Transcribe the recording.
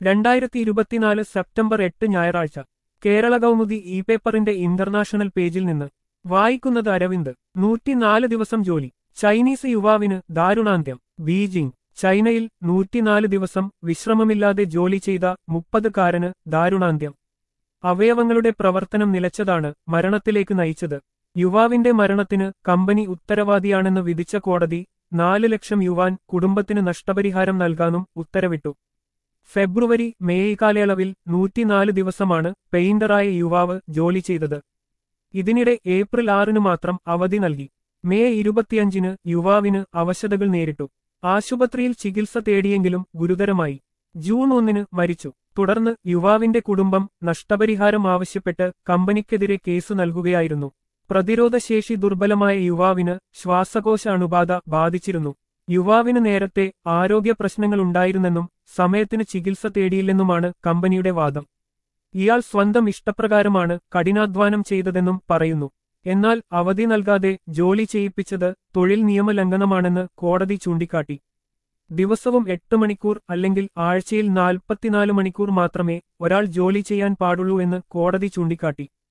രണ്ടായിരത്തി ഇരുപത്തിനാല് സെപ്റ്റംബർ എട്ട് ഞായറാഴ്ച കേരള കൗമുദി ഇ പേപ്പറിന്റെ ഇന്റർനാഷണൽ പേജിൽ നിന്ന് വായിക്കുന്നത് അരവിന്ദ് നൂറ്റിനാല് ദിവസം ജോലി ചൈനീസ് യുവാവിന് ദാരുണാന്ത്യം ബീജിംഗ് ചൈനയിൽ നൂറ്റിനാല് ദിവസം വിശ്രമമില്ലാതെ ജോലി ചെയ്ത മുപ്പതുകാരന് ദാരുണാന്ത്യം അവയവങ്ങളുടെ പ്രവർത്തനം നിലച്ചതാണ് മരണത്തിലേക്ക് നയിച്ചത് യുവാവിന്റെ മരണത്തിന് കമ്പനി ഉത്തരവാദിയാണെന്ന് വിധിച്ച കോടതി നാല് ലക്ഷം യുവാൻ കുടുംബത്തിന് നഷ്ടപരിഹാരം നൽകാനും ഉത്തരവിട്ടു ഫെബ്രുവരി മെയ് കാലയളവിൽ നൂറ്റിനാല് ദിവസമാണ് പെയിന്ററായ യുവാവ് ജോലി ചെയ്തത് ഇതിനിടെ ഏപ്രിൽ ആറിന് മാത്രം അവധി നൽകി മെയ് ഇരുപത്തിയഞ്ചിന് യുവാവിന് അവശതകൾ നേരിട്ടു ആശുപത്രിയിൽ ചികിത്സ തേടിയെങ്കിലും ഗുരുതരമായി ജൂൺ ഒന്നിന് മരിച്ചു തുടർന്ന് യുവാവിന്റെ കുടുംബം നഷ്ടപരിഹാരം ആവശ്യപ്പെട്ട് കമ്പനിക്കെതിരെ കേസ് നൽകുകയായിരുന്നു പ്രതിരോധശേഷി ദുർബലമായ യുവാവിന് ശ്വാസകോശ അണുബാധ ബാധിച്ചിരുന്നു യുവാവിന് നേരത്തെ ആരോഗ്യ പ്രശ്നങ്ങളുണ്ടായിരുന്നെന്നും സമയത്തിന് ചികിത്സ തേടിയില്ലെന്നുമാണ് കമ്പനിയുടെ വാദം ഇയാൾ സ്വന്തം ഇഷ്ടപ്രകാരമാണ് കഠിനാധ്വാനം ചെയ്തതെന്നും പറയുന്നു എന്നാൽ അവധി നൽകാതെ ജോലി ചെയ്യിപ്പിച്ചത് തൊഴിൽ നിയമലംഘനമാണെന്ന് കോടതി ചൂണ്ടിക്കാട്ടി ദിവസവും എട്ട് മണിക്കൂർ അല്ലെങ്കിൽ ആഴ്ചയിൽ നാൽപ്പത്തിനാല് മണിക്കൂർ മാത്രമേ ഒരാൾ ജോലി ചെയ്യാൻ പാടുള്ളൂ എന്ന് കോടതി ചൂണ്ടിക്കാട്ടി